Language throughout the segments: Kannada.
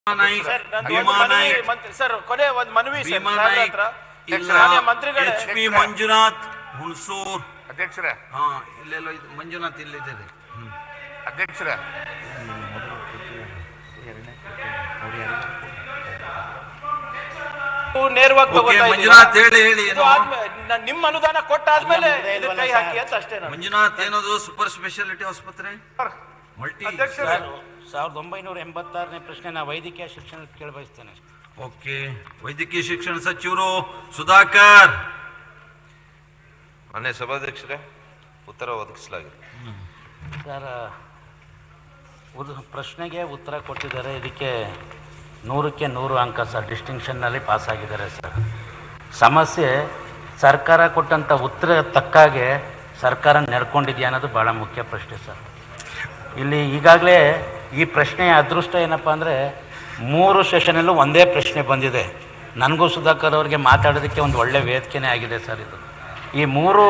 ನಾಯ್ಕ್ ಸರ್, ನಾನು ಭೀಮಾ ಒಂದು ಮನವಿ ನಾಯ್ಕ್ ಮಂತ್ರಿ- ಸರ್ ಕೊನೆ ಒಂದು ಮನವಿ ಸರ್ ಭೀಮಾ ಸಾಹೇಬ್ರ ನಾಯ್ಕ್ ಹತ್ರ ಇಲ್ಲ ಮಾನ್ಯ ಮಂತ್ರಿಗಳೇ ಎಚ್ ಪಿ ಮಂಜುನಾಥ್ ಹುಣಸೂರ್ ಅಧ್ಯಕ್ಷರೇ ಹಾ ಇಲ್ಲೆಲ್ಲ ಇದು ಮಂಜುನಾಥ್ ಇಲ್ಲಿದ್ದಾರೆ ಹ್ಮ್. ಅಧ್ಯಕ್ಷರೇ ನೀವು ನೇರವಾಗಿ ಓಕೆ ತಗೋತಾ ಇದ್ದೀರಾ? ಮಂಜುನಾಥ್ ಹೇಳಿ ಹೇಳಿ ಇದು ಏನು ಆದ್ಮೇ- ನ- ನಿಮ್ಮ ಅನುದಾನ ಕೊಟ್ಟಾದ್ಮೇಲೆ ಇಲ್ಲ, ಮುಗ್ದೇ ಇದು ಇಲ್ವಲ್ಲ ಕೈ ಸರ್. ಹಾಕಿ ಅಂತ ಅಷ್ಟೇ ನಾನು ಮಂಜುನಾಥ್ ಏನದು ಸೂಪರ್ ಸ್ಪೆಷಾಲಿಟಿ ಆಸ್ಪತ್ರೆ ಮಲ್ಟಿ ಅಧ್ಯಕ್ಷರೇ ಸರ್, ಸಾವಿರದ ಒಂಬೈನೂರ ಎಂಬತ್ತಾರನೇ ಪ್ರಶ್ನೆ ನಾ ವೈದ್ಯಕೀಯ ಶಿಕ್ಷಣ ಕೇಳಿ ಬಯಸ್ತೇನೆ ಓಕೆ ವೈದ್ಯಕೀಯ ಶಿಕ್ಷಣ ಸಚಿವರು ಸುಧಾಕರ್ ಮಾನ್ಯ ಸಭಾಧ್ಯಕ್ಷರೇ ಉತ್ತರ ಒದಗಿಸಲಾಗಿದೆ ಸರ್ ಉದ್ ಪ್ರಶ್ನೆಗೆ ಉತ್ತರ ಕೊಟ್ಟಿದ್ದಾರೆ ಇದಕ್ಕೆ ನೂರಕ್ಕೆ ನೂರು ಅಂಕ ಸರ್ ಡಿಸ್ಟಿಂಕ್ಷನ್ನಲ್ಲಿ ಪಾಸ್ ಆಗಿದ್ದಾರೆ ಸರ್ ಸಮಸ್ಯೆ ಸರ್ಕಾರ ಕೊಟ್ಟಂಥ ಉತ್ತರ ತಕ್ಕಾಗೆ ಸರ್ಕಾರ ನಡ್ಕೊಂಡಿದೆಯಾ ಅನ್ನೋದು ಭಾಳ ಮುಖ್ಯ ಪ್ರಶ್ನೆ ಸರ್ ಇಲ್ಲಿ ಈಗಾಗಲೇ ಈ ಪ್ರಶ್ನೆಯ ಅದೃಷ್ಟ ಏನಪ್ಪ ಅಂದರೆ ಮೂರು ಸೆಷನಲ್ಲೂ ಒಂದೇ ಪ್ರಶ್ನೆ ಬಂದಿದೆ ನನಗೂ ಸುಧಾಕರ್ ಅವರಿಗೆ ಮಾತಾಡೋದಕ್ಕೆ ಒಂದು ಒಳ್ಳೆ ವೇದಿಕೆನೇ ಆಗಿದೆ ಸರ್ ಇದು ಈ ಮೂರು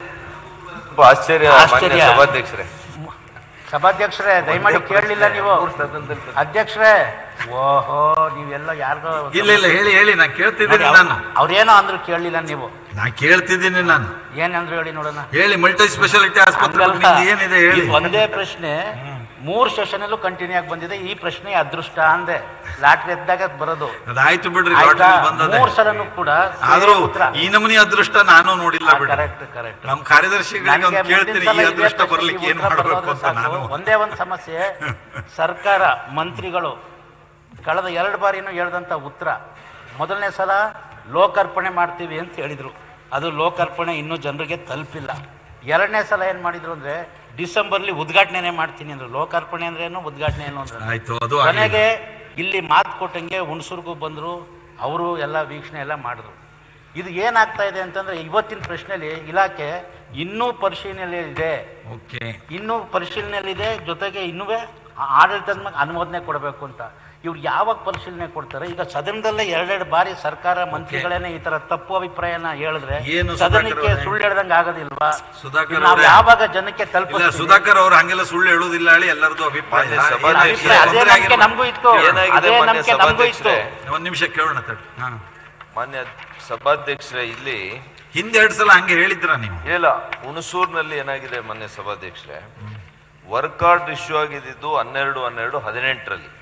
ತುಂಬಾ ಆಶ್ಚರ್ಯ ಆಶ್ಚರ್ಯ. ಮಾನ್ಯ ಸಭಾಧ್ಯಕ್ಷರೇ ಸಭಾಧ್ಯಕ್ಷರೇ ದಯಮಾಡಿ ಕೇಳಲಿಲ್ಲ ನೀವು ಅಧ್ಯಕ್ಷರೇ ಓಹೋ ನೀವೆಲ್ಲ ಯಾರಿಗೋ ಇಲ್ಲ ಇಲ್ಲ ಹೇಳಿ ಹೇಳಿ ನಾ ಕೇಳ್ತಿದ್ದೀನಿ ನಾನು ಅವ್ರೇನೋ ಅಂದ್ರು ಕೇಳಲಿಲ್ಲ ನೀವು ನಾ ಕೇಳ್ತಿದ್ದೀನಿ ನಾನು ಏನಂದ್ರು ಹೇಳಿ ನೋಡೋಣ ಹೇಳಿ ಮಲ್ಟಿ ಸ್ಪೆಷಾಲಿಟಿ ಆಸ್ಪತ್ರೆ ಬಗ್ಗೆ ಹಂಗಲ್ಲ. ನಿಮ್ದು ಏನಿದೆ ಹೇಳಿ ಇದು ಒಂದೇ ಪ್ರಶ್ನೆ ಮೂರು ಸೆಷನಲ್ಲೂ ಕಂಟಿನ್ಯೂ ಆಗಿ ಬಂದಿದೆ ಈ ಪ್ರಶ್ನೆ ಅದೃಷ್ಟ ಅಂದೆ ಲಾಟ್ರಿ ಎದ್ದಾಗ ಬರೋದು ಅದಾಯ್ತು ಬಿಡ್ರಿ ಆಯ್ತಾ? lottery ಬಂದದೆ ಮೂರ್ ಸಲನೂ ಕೂಡ ಆದ್ರೂ ಉತ್ತರ ಈ ನಮೂನಿ ಅದೃಷ್ಟ ನಾನು ನೋಡಿಲ್ಲ ಬಿಡ್ರಿ ಕರೆಕ್ಟ್ ಕರೆಕ್ಟ್ ನಮ್ ಕಾರ್ಯದರ್ಶಿಗಳಿಗೆ ಒಂದು ಕೇಳ್ತೀನಿ ಈ ಅದೃಷ್ಟ ಬರ್ಲಿಕ್ಕೆ ಏನ್ ಮಾಡ್ಬೇಕು ಅಂತ ನಾನು ಒಂದೇ ಒಂದು ಸಮಸ್ಯೆ ಸರ್ಕಾರ ಮಂತ್ರಿಗಳು ಕಳೆದ ಎರಡು ಬಾರಿನೂ ಹೇಳ್ದಂಥ ಉತ್ತರ ಮೊದಲನೇ ಸಲ ಲೋಕಾರ್ಪಣೆ ಮಾಡ್ತೀವಿ ಅಂತ ಹೇಳಿದರು ಅದು ಲೋಕಾರ್ಪಣೆ ಇನ್ನೂ ಜನರಿಗೆ ತಲುಪಿಲ್ಲ ಎರಡನೇ ಸಲ ಏನು ಮಾಡಿದ್ರು ಅಂದರೆ ಡಿಸೆಂಬರ್ಲಿ ಉದ್ಘಾಟನೆ ಮಾಡ್ತೀನಿ ಅಂದರು ಲೋಕಾರ್ಪಣೆ ಅಂದ್ರೆ ಏನು ಉದ್ಘಾಟನೆ ಏನು ಅಂದ್ರೆ ಆಯ್ತು ಅದು ಆಗ್ಲಿಲ್ಲ. ಕೊನೆಗೆ ಇಲ್ಲಿ ಮಾತು ಕೊಟ್ಟಂಗೆ ಹುಣಸೂರ್ಗೂ ಬಂದರು ಅವರು ಎಲ್ಲ ವೀಕ್ಷಣೆ ಎಲ್ಲ ಮಾಡಿದ್ರು ಇದು ಏನಾಗ್ತಾ ಇದೆ ಅಂತಂದ್ರೆ ಇವತ್ತಿನ ಪ್ರಶ್ನೆಯಲ್ಲಿ ಇಲಾಖೆ ಇನ್ನೂ ಪರಿಶೀಲನೆಯಲ್ಲಿದೆ ಓಕೆ ಇನ್ನೂ ಪರಿಶೀಲನೆಯಲ್ಲಿದೆ ಜೊತೆಗೆ ಇನ್ನೂ ಆಡಳಿತದ ಮೇಲೆ ಅನುಮೋದನೆ ಕೊಡಬೇಕು ಅಂತ ಇವ್ರು ಯಾವಾಗ ಪರಿಶೀಲನೆ ಕೊಡ್ತಾರೆ ಈಗ ಸದನದಲ್ಲೇ ಎರಡೆರಡು ಬಾರಿ ಸರ್ಕಾರ ಮಂತ್ರಿಗಳೇನೆ ಈ ತರ ತಪ್ಪು ಅಭಿಪ್ರಾಯನ ಹೇಳಿದ್ರೆ ಏನು ಸುಧಾಕರ್ ಸದನಕ್ಕೆ ಅವರೇ? ಸುಳ್ಳು ಹೇಳ್ದಂಗೆ ಆಗೋದಿಲ್ವಾ ಸುಧಾಕರ್ ಇದು ನಾವು ಅವರೇ? ಯಾವಾಗ ಜನಕ್ಕೆ ಇಲ್ಲ ತಲುಪಿಸ್ತೀವಿ ಸುಧಾಕರ್ ಅವ್ರು ಹಂಗೆಲ್ಲ ಸುಳ್ಳು ಹೇಳುದಿಲ್ಲ ಹೇಳಿ ಎಲ್ಲರದು ಅಭಿಪ್ರಾಯ ಮಾನ್ಯ ಸಭಾಧ್ಯಕ್ಷರೇ, ಏನಾಗಿದೆ? ಅದೇ ತೊಂದ್ರೆ ನಂಬಿಕೆ ಆಗಿರ್ಬೋದು. ನಮಗೂ ಇತ್ತು ಏನಾಗಿದೆ ಅದೇ ಮಾನ್ಯ ನಂಬಿಕೆ ನಮಗೂ ಇತ್ತು ಸಭಾಧ್ಯಕ್ಷರೇ? ಒಂದ್ ನಿಮಿಷ ಕೇಳೋಣ ತಡಿ ಹಾ ಮಾನ್ಯ ಸಭಾಧ್ಯಕ್ಷರೇ ಇಲ್ಲಿ ಹಿಂದೆ ಎರಡ್ ಸಲ ಹಂಗೆ ಹೇಳಿದ್ರ ನೀವು ಇಲ್ಲ ಹುಣಸೂರಿನಲ್ಲಿ ಏನಾಗಿದೆ ಮಾನ್ಯ ಸಭಾಧ್ಯಕ್ಷರೇ ವರ್ಕ್ ಕಾರ್ಡ್ ಇಶ್ಯೂ ಆಗಿದ್ದು ಹನ್ನೆರಡು ಹನ್ನೆರಡು ಹದಿನೆಂಟರಲ್ಲಿ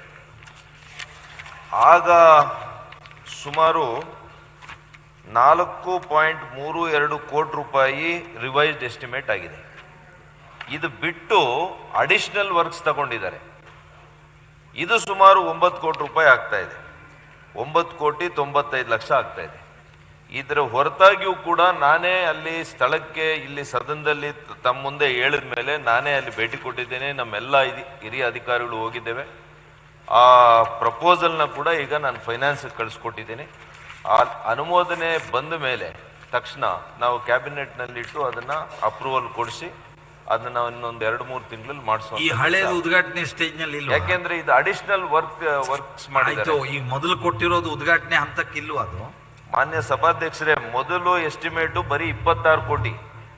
ಆಗ ಸುಮಾರು ನಾಲ್ಕು ಪಾಯಿಂಟ್ ಮೂರು ಎರಡು ಕೋಟಿ ರೂಪಾಯಿ ರಿವೈಸ್ಡ್ ಎಸ್ಟಿಮೇಟ್ ಆಗಿದೆ ಇದು ಬಿಟ್ಟು ಅಡಿಷನಲ್ ವರ್ಕ್ಸ್ ತಗೊಂಡಿದ್ದಾರೆ ಇದು ಸುಮಾರು ಒಂಬತ್ತು ಕೋಟಿ ರೂಪಾಯಿ ಆಗ್ತಾ ಇದೆ ಒಂಬತ್ತು ಕೋಟಿ ತೊಂಬತ್ತೈದು ಲಕ್ಷ ಆಗ್ತಾ ಇದೆ ಇದರ ಹೊರತಾಗಿಯೂ ಕೂಡ ನಾನೇ ಅಲ್ಲಿ ಸ್ಥಳಕ್ಕೆ ಇಲ್ಲಿ ಸದನದಲ್ಲಿ ತ- ತಮ್ಮ ಮುಂದೆ ಹೇಳಿದ ಮೇಲೆ ನಾನೇ ಅಲ್ಲಿ ಭೇಟಿ ಕೊಟ್ಟಿದ್ದೇನೆ ನಮ್ಮೆಲ್ಲ ಇದಿ ಹಿರಿಯ ಅಧಿಕಾರಿಗಳು ಹೋಗಿದ್ದೇವೆ ಆ ಪ್ರಪೋಸಲ್ನ ಕೂಡ ಈಗ ನಾನು ಫೈನಾನ್ಸ್ಗೆ ಕಳಿಸ್ಕೊಟ್ಟಿದ್ದೀನಿ ಆ ಅನುಮೋದನೆ ಬಂದ ಮೇಲೆ ತಕ್ಷಣ ನಾವು ಕ್ಯಾಬಿನೆಟ್ನಲ್ಲಿಟ್ಟು ಅದನ್ನ ಅಪ್ರೂವಲ್ ಕೊಡಿಸಿ ಅದನ್ನ ನಾವು ಇನ್ನೊಂದು ಎರಡು ಮೂರು ತಿಂಗಳಲ್ಲಿ ಮಾಡಿಸೋ ಈ ಹಳೇದು ಉದ್ಘಾಟನೆ ಸ್ಟೇಜ್ ನಲ್ಲಿ ಇಲ್ಲ ಯಾಕೆಂದ್ರೆ ಇದು ಅಡಿಷನಲ್ ವರ್ಕ್ ವರ್ಕ್ಸ್ ಆಯ್ತು ಮಾಡಿದ್ದಾರೆ ಈಗ ಮೊದಲು ಕೊಟ್ಟಿರೋದು ಉದ್ಘಾಟನೆ ಹಂತಕ್ಕಿಲ್ವ ಅದು ಮಾನ್ಯ ಸಭಾಧ್ಯಕ್ಷರೇ ಮೊದಲು ಎಸ್ಟಿಮೇಟು ಬರೀ ಇಪ್ಪತ್ತಾರು ಕೋಟಿ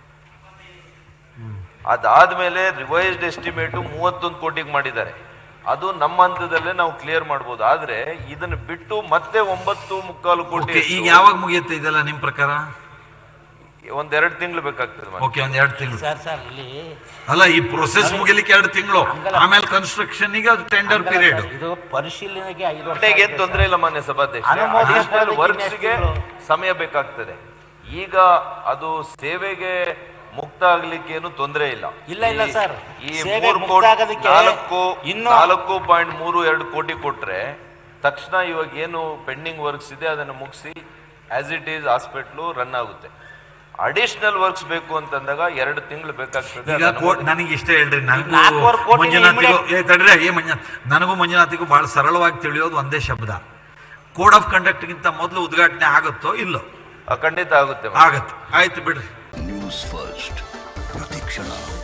ಅದಾದ್ಮೇಲೆ ರಿವೈಸ್ಡ್ ಎಸ್ಟಿಮೇಟು ಮೂವತ್ತೊಂದು ಕೋಟಿಗೆ ಮಾಡಿದ್ದಾರೆ ಅದು ನಮ್ಮ ಹಂತದಲ್ಲೇ ನಾವು ಕ್ಲಿಯರ್ ಮಾಡ್ಬೋದು ಆದ್ರೆ ಇದನ್ನ ಬಿಟ್ಟು ಮತ್ತೆ ಒಂಬತ್ತು ಮುಕ್ಕಾಲು ಕೋಟಿ ಓಕೆ ಈಗ ಯಾವಾಗ ಮುಗಿಯುತ್ತೆ ಇದೆಲ್ಲ ನಿಮ್ ಪ್ರಕಾರ ಒಂದೆರಡು ತಿಂಗಳು ಬೇಕಾಗ್ತದೆ ಮಾನ್ಯ. ಓಕೆ ಒಂದ್ ಎರಡು ತಿಂಗಳು ಸರ್ ಸರ್ ಇಲ್ಲಿ ಅಲ್ಲ ಈ ಪ್ರೊಸೆಸ್ ಮುಗಿಲಿಕ್ಕೆ ಎರಡು ತಿಂಗಳು ಹಂಗಲ್ಲ. ಆಮೇಲೆ ಕನ್ಸ್ಟ್ರಕ್ಷನ್ ಗೆ ಟೆಂಡರ್ ಹಂಗಲ್ಲ ಪೀರಿಯಡ್ ಸರ್, ಇದು ಪರಿಶೀಲನೆಗೆ ಐದು ವರ್ಷ ಗಂಟೆಗೆ ಏನ್ ಆಗಿದೆ ತೊಂದರೆ ಇಲ್ಲ ಮಾನ್ಯ ಸಭಾಧ್ಯಕ್ಷ ಅನುಮೋದನೆ ಅಡಿಷನಲ್ ಕೊಡೋದಕ್ಕೆ ವರ್ಕ್ಸ್ಗೆ ಇನ್ನೆಷ್ಟು ತಿಂಗಳು? ಸಮಯ ಬೇಕಾಗ್ತದೆ ಈಗ ಅದು ಸೇವೆಗೆ ಮುಕ್ತ ಆಗ್ಲಿಕ್ಕೆ ಏನು ತೊಂದರೆ ಇಲ್ಲ ಇಲ್ಲ, ಇಲ್ಲ ಈ- ಸರ್. ಈ ಸೇವೆ ಮೂರು ಮುಕ್ತ ಕೋಟಿ ಆಗೋದಕ್ಕೆ ನಾಲ್ಕು ಇನ್ನು- ನಾಲ್ಕು ಪಾಯಿಂಟ್ ಮೂರು ಎರಡು ಕೋಟಿ ಕೊಟ್ರೆ ತಕ್ಷಣ ಇವಾಗ ಏನು ಪೆಂಡಿಂಗ್ ವರ್ಕ್ಸ್ ಇದೆ ಅದನ್ನು ಮುಗಿಸಿ as it is hospital run ಆಗುತ್ತೆ ಅಡಿಷನಲ್ ವರ್ಕ್ಸ್ ಬೇಕು ಅಂತಂದಾಗ ಎರಡು ತಿಂಗಳು ಬೇಕಾಗ್ತದೆ ಈಗ ಅದನ್ನು ಕೋರ್ಟ್ ನನಗೆ ಇಷ್ಟ ಹೇಳ್ರಿ ನನಗೂ ನಾಲ್ಕೂವರೆ ಕೋಟಿ ಮಂಜುನಾಥಿಗೂ ಇಮಿಡಿಯೇಟ್- ಏ ತಡ್ರಿ ಏ ಮಂಜುನಾಥ್ ನನಗೂ ಮಂಜುನಾಥಿಗೂ ಬಹಳ ಸರಳವಾಗಿ ತಿಳಿಯೋದು ಒಂದೇ ಶಬ್ದ ಕೋಡ್ ಆಫ್ ಕಂಡಕ್ಟ್ಗಿಂತ ಮೊದಲು ಉದ್ಘಾಟನೆ ಆಗುತ್ತೋ ಇಲ್ಲೋ ಆ, ಖಂಡಿತ ಆಗುತ್ತೆ ಮಾನ್ಯ. ಆಗತ್ತೆ ಆಯ್ತು ಬಿಡ್ರಿ ನ್ಯೂಸ್ ಫಸ್ಟ್ ಪ್ರತಿಕ್ಷಣ